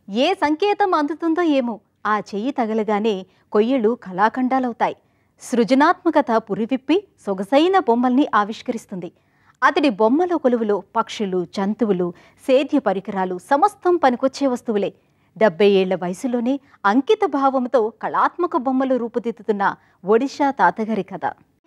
ఏ సంకేతం అందుతుందో ఏమో ఆ చెయ్యి తగలగానే కొయ్యలు కళాఖండాలవుతాయి సృజనాత్మకత పురివిప్పి సొగసైన బొమ్మల్ని ఆవిష్కరిస్తుంది అతడి బొమ్మల కొలువులో పక్షులు జంతువులు సేద్య పరికరాలు సమస్తం పనికొచ్చే వస్తువులే డెబ్బై ఏళ్ల వయసులోనే అంకిత భావంతో కళాత్మక బొమ్మలు రూపుదిద్దుతున్న ఒడిషా తాతగారి కథ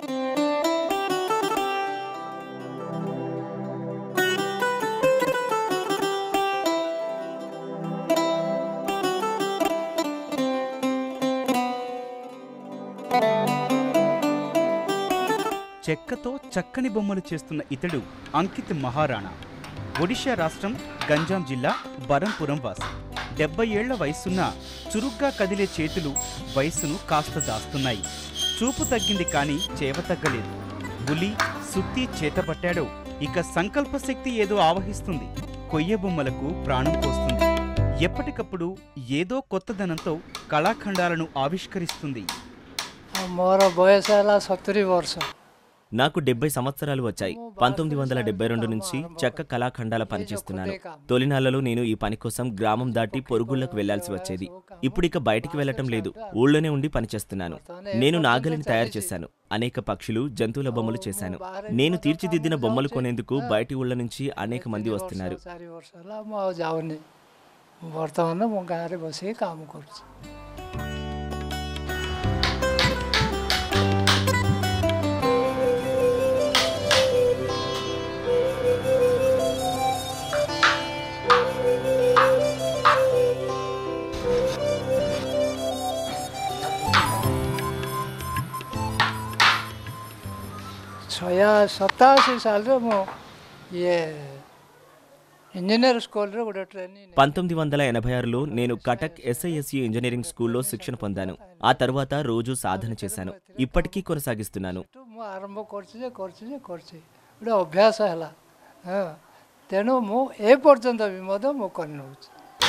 చెక్కతో చక్కని బొమ్మలు చేస్తున్న ఇతడు అంకిత్ మహారాణా ఒడిషా రాష్ట్రం గంజాం జిల్లా బరంపురం వాసి డెబ్బై ఏళ్ల వయసున్న చురుగ్గా కదిలే చేతులు వయసును కాస్త దాస్తున్నాయి చూపు తగ్గింది కానీ చేవ తగ్గలేదు బులి సుత్తి చేతపట్టాడో ఇక సంకల్ప శక్తి ఏదో ఆవహిస్తుంది కొయ్య బొమ్మలకు ప్రాణం పోస్తుంది ఎప్పటికప్పుడు ఏదో కొత్తదనంతో కళాఖండాలను ఆవిష్కరిస్తుంది ମୋର ବୟସ ହେଲା ସତୁରି ବର୍ଷ నాకు డెబ్బై సంవత్సరాలు వచ్చాయి పంతొమ్మిది వందల డెబ్బై రెండు నుంచి చెక్క కళాఖండాల పనిచేస్తున్నాను తొలినాళ్లలో నేను ఈ పని కోసం గ్రామం దాటి పొరుగుళ్లకు వెళ్లాల్సి వచ్చేది ఇప్పుడిక బయటికి వెళ్లటం లేదు ఊళ్ళోనే ఉండి పనిచేస్తున్నాను నేను నాగలిని తయారు చేశాను అనేక పక్షులు జంతువుల బొమ్మలు చేశాను నేను తీర్చిదిద్దిన బొమ్మలు కొనేందుకు బయటి ఊళ్ళ నుంచి అనేక మంది వస్తున్నారు ଚାରି ବର୍ଷ ହେଲା ମୁଁ ଆଉ ଯାଉନି ବର୍ତ୍ତମାନ ମୁଁ ଗାଁରେ ବସିକି କାମ କରୁଛି ଛୟା ସତାଅଶୀ ସାଲରେ ମୁଁ ଇଏ ଇଞ୍ଜିନିୟର ସ୍କୁଲରେ ଗୋଟେ ଟ୍ରେନିଂ పంతొమ్మిది వందల ఎనభై ఆరులో నేను కటక్ ఎస్ఐఎస్యు ఇంజనీరింగ్ స్కూల్లో శిక్షణ పొందాను ఆ తర్వాత రోజు సాధన చేశాను ఇప్పటికీ కొనసాగిస్తున్నాను ମୁଁ ଆରମ୍ଭ କରିଛି ଯେ କରିଛି ଯେ କରିଛି ଗୋଟେ ଅଭ୍ୟାସ ହେଲା ହଁ ତେଣୁ ମୁଁ ଏ ପର୍ଯ୍ୟନ୍ତ ବି ମଧ୍ୟ ମୁଁ କରିନେଉଛି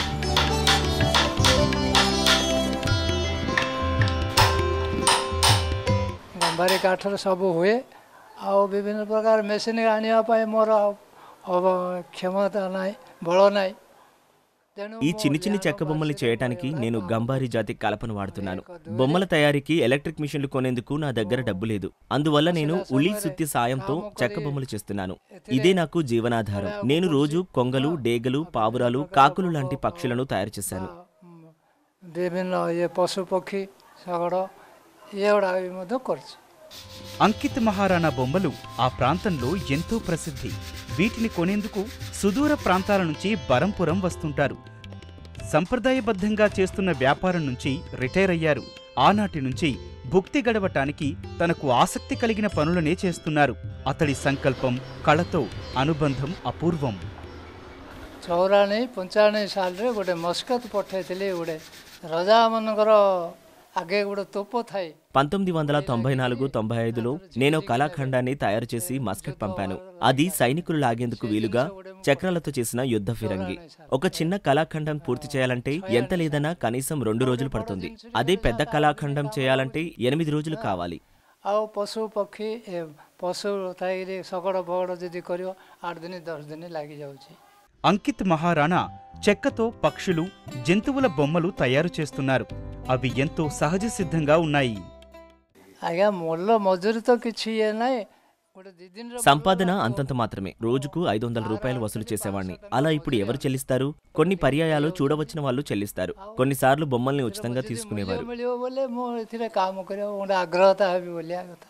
ଗମ୍ଭାରୀ କାଠରେ ସବୁ ହୁଏ ଆଉ ବିଭିନ୍ନ ପ୍ରକାର ମେସିନ୍ ଆଣିବା ପାଇଁ ମୋର ଆଉ ଅବ- କ୍ଷମତା ନାହିଁ ବଳ ନାହିଁ ତେଣୁ ఈ చిన్ని చిన్ని చెక్క బొమ్మల్ని చేయటానికి నేను గంబారి జాతి కలపను వాడుతున్నాను బొమ్మల తయారీకి ఎలక్ట్రిక్ మిషన్లు కొనేందుకు నా దగ్గర డబ్బు లేదు అందువల్ల నేను ఉలి సుత్తి సాయంతో చెక్క బొమ్మలు చేస్తున్నాను ఇదే నాకు జీవనాధారం నేను రోజు కొంగలు డేగలు పావురాలు కాకులు లాంటి పక్షులను తయారు చేశాను ବିଭିନ୍ନ ଇଏ ପଶୁପକ୍ଷୀ ଶଗଡ଼ ଏଗୁଡ଼ାକ ବି ମଧ୍ୟ କରିଛି అంకిత్ మహారాణా బొమ్మలు ఆ ప్రాంతంలో ఎంతో ప్రసిద్ధి వీటిని కొనేందుకు సుదూర ప్రాంతాల నుంచి బరంపురం వస్తుంటారు సంప్రదాయబద్ధంగా చేస్తున్న వ్యాపారం నుంచి రిటైర్ అయ్యారు ఆనాటి నుంచి భుక్తి గడవటానికి తనకు ఆసక్తి కలిగిన పనులనే చేస్తున్నారు అతడి సంకల్పం కళతో అనుబంధం అపూర్వం ଚଉରାଣୀ ପଞ୍ଚାଣୀ ସାଲରେ ଗୋଟେ ମସ୍କତ ପଠାଇଥିଲି ଗୋଟେ ରଜାମାନଙ୍କର ଆଗେ ଗୋଟେ ତୋପ ଥାଏ పంతొమ్మిది వందల తొంభై నాలుగు తొంభై ఐదులో నేను కళాఖండాన్ని తయారు చేసి మస్కట్ పంపాను అది సైనికులు లాగేందుకు వీలుగా చక్రాలతో చేసిన యుద్ధ ఫిరంగి ఒక చిన్న కళాఖండం పూర్తి చేయాలంటే ఎంత లేదన్నా కనీసం రెండు రోజులు పడుతుంది అదే పెద్ద కళాఖండం చేయాలంటే ఎనిమిది రోజులు కావాలి ଆଉ ପଶୁ ପକ୍ଷୀ ଏ ପଶୁ ଥାଇକିରି ଶଗଡ଼ ଫଗଡ଼ ଯଦି କରିବ ଆଠ ଦିନ ଦଶ ଦିନ ଲାଗିଯାଉଛି అంకిత్ మహారాణా చెక్కతో పక్షులు జంతువుల బొమ్మలు తయారు చేస్తున్నారు అవి ఎంతో సహజ సిద్ధంగా ఉన్నాయి ଆଜ୍ଞା ମୂଲ ମଜୁରୀ ତ କିଛି ଇଏ ନାହିଁ ଗୋଟେ ଦୁଇ ଦିନର సంపాదన అంతంత మాత్రమే రోజుకు ఐదు వందల రూపాయలు వసూలు చేసేవాడిని అలా ఇప్పుడు ఎవరు చెల్లిస్తారు కొన్ని పర్యాయాలు చూడవచ్చిన వాళ్ళు చెల్లిస్తారు కొన్నిసార్లు బొమ్మల్ని ఉచితంగా తీసుకునేవారు ମିଳିବ ବୋଲେ ମୁଁ ଏଥିରେ କାମ କରିବାକୁ ଗୋଟେ ଆଗ୍ରହତା ହେବି ବୋଲିଆ କଥା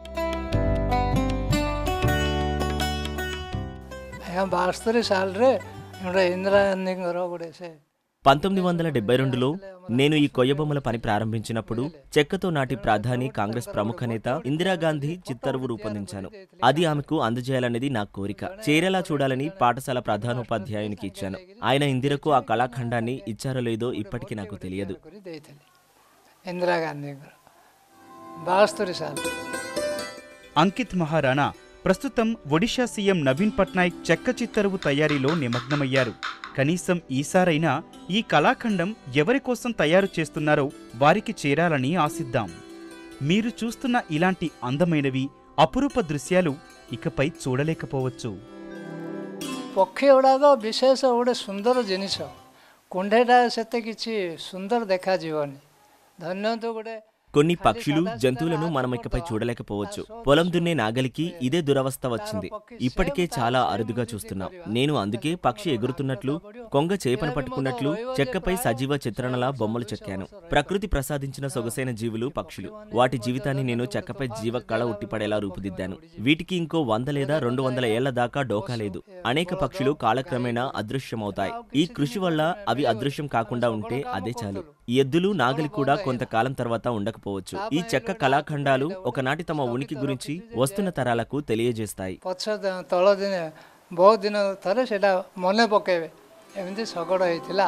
ଆଜ୍ଞା ବାସ୍ତରୀ ସାଲରେ ଗୋଟେ ଇନ୍ଦିରା ଗାନ୍ଧୀଙ୍କର ଗୋଟେ ସେ పంతొమ్మిది వందల డెబ్బై రెండులో నేను ఈ కొయ్య బొమ్మల పని ప్రారంభించినప్పుడు చెక్కతో నాటి ప్రధాని కాంగ్రెస్ ప్రముఖ నేత ఇందిరాగాంధీ చిత్తరువు రూపొందించాను అది ఆమెకు అందజేయాలనేది నా కోరిక చేరేలా చూడాలని పాఠశాల ప్రధానోపాధ్యాయునికి ఇచ్చాను ఆయన ఇందిరకు ఆ కళాఖండాన్ని ఇచ్చారో లేదో ఇప్పటికీ నాకు తెలియదు କରି ଦେଇଥିଲି ଇନ୍ଦିରା ଗାନ୍ଧୀଙ୍କର ବାସ୍ତରୀ ସାଲ అంకిత్ మహారాణా ప్రస్తుతం ఒడిషా సీఎం నవీన్ పట్నాయక్ చెక్క చిత్తరువు తయారీలో నిమగ్నమయ్యారు కనీసం ఈసారైనా ఈ కళాఖండం ఎవరి కోసం తయారు చేస్తున్నారో వారికి చేరాలని ఆశిద్దాం మీరు చూస్తున్న ఇలాంటి అందమైనవి అపురూప దృశ్యాలు ఇకపై చూడలేకపోవచ్చు ପକ୍ଷୀ ଗୁଡ଼ାକ ବିଶେଷ ଗୋଟେ ସୁନ୍ଦର ଜିନିଷ କୁଣ୍ଢେଇଟା ସେତେ କିଛି ସୁନ୍ଦର ଦେଖାଯିବନି ଧନ୍ୟନ୍ତୁ ଗୋଟେ కొన్ని పక్షులు జంతువులను మనం ఇకపై చూడలేకపోవచ్చు పొలం దున్నే నాగలికి ఇదే దురవస్థ వచ్చింది ఇప్పటికే చాలా అరుదుగా చూస్తున్నాం నేను అందుకే పక్షి ఎగురుతున్నట్లు కొంగ చేపను పట్టుకున్నట్లు చెక్కపై సజీవ చిత్రణలా బొమ్మలు చెక్కాను ప్రకృతి ప్రసాదించిన సొగసైన జీవులు పక్షులు వాటి జీవితాన్ని నేను చెక్కపై జీవ కళ ఉట్టిపడేలా రూపుదిద్దాను వీటికి ఇంకో వంద లేదా రెండు వందల ఏళ్ల దాకా డోకా లేదు అనేక పక్షులు కాలక్రమేణా అదృశ్యమవుతాయి ఈ కృషి వల్ల అవి అదృశ్యం కాకుండా ఉంటే అదే చాలు ఈ ఎద్దులు నాగలి కూడా కొంతకాలం తర్వాత ఉండకపోవచ్చు ఈ చెక్క కళాఖండాలు ఒకనాటి తమ ఉనికి గురించి వస్తున్న తరాలకు తెలియజేస్తాయి ପଛ ଦ- ତଳ ଦିନେ ବହୁତ ଦିନ ଥରେ ସେଇଟା ମନେ ପକେଇବେ ଏମିତି ଶଗଡ଼ ହେଇଥିଲା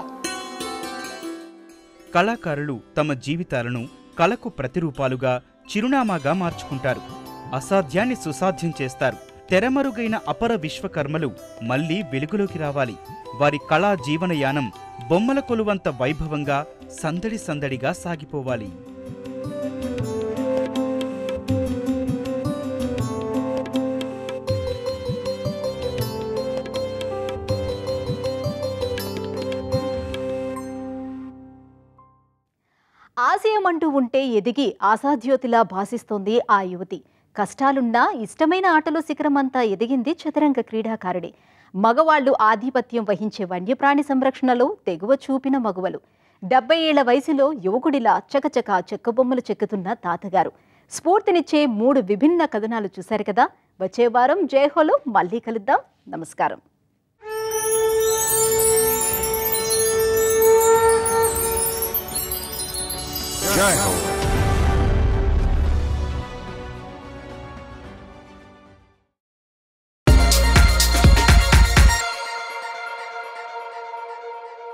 కళాకారులు తమ జీవితాలను కళకు ప్రతిరూపాలుగా చిరునామాగా మార్చుకుంటారు అసాధ్యాన్ని సుసాధ్యం చేస్తారు తెరమరుగైన అపర విశ్వకర్మలు మళ్ళీ వెలుగులోకి రావాలి వారి కళా జీవనయానం బొమ్మల కొలువంత వైభవంగా సందడి సందడిగా సాగిపోవాలి ఆశయం అంటూ ఉంటే ఎదిగి ఆశాజ్యోతిలా భాసిస్తోంది ఆ యువతి కష్టాలున్నా ఇష్టమైన ఆటలో శిఖరమంతా ఎదిగింది చదరంగ క్రీడాకారుడి మగవాళ్లు ఆధిపత్యం వహించే వన్యప్రాణి సంరక్షణలో తెగువ చూపిన మగువలు డెబ్బై ఏళ్ల వయసులో యువకుడిలా చకచకా చెక్కబొమ్మలు చెక్కుతున్న తాతగారు స్ఫూర్తినిచ్చే మూడు విభిన్న కథనాలు చూశారు కదా వచ్చే వారం జయహోలో మళ్ళీ కలుద్దాం నమస్కారం Jai Ho.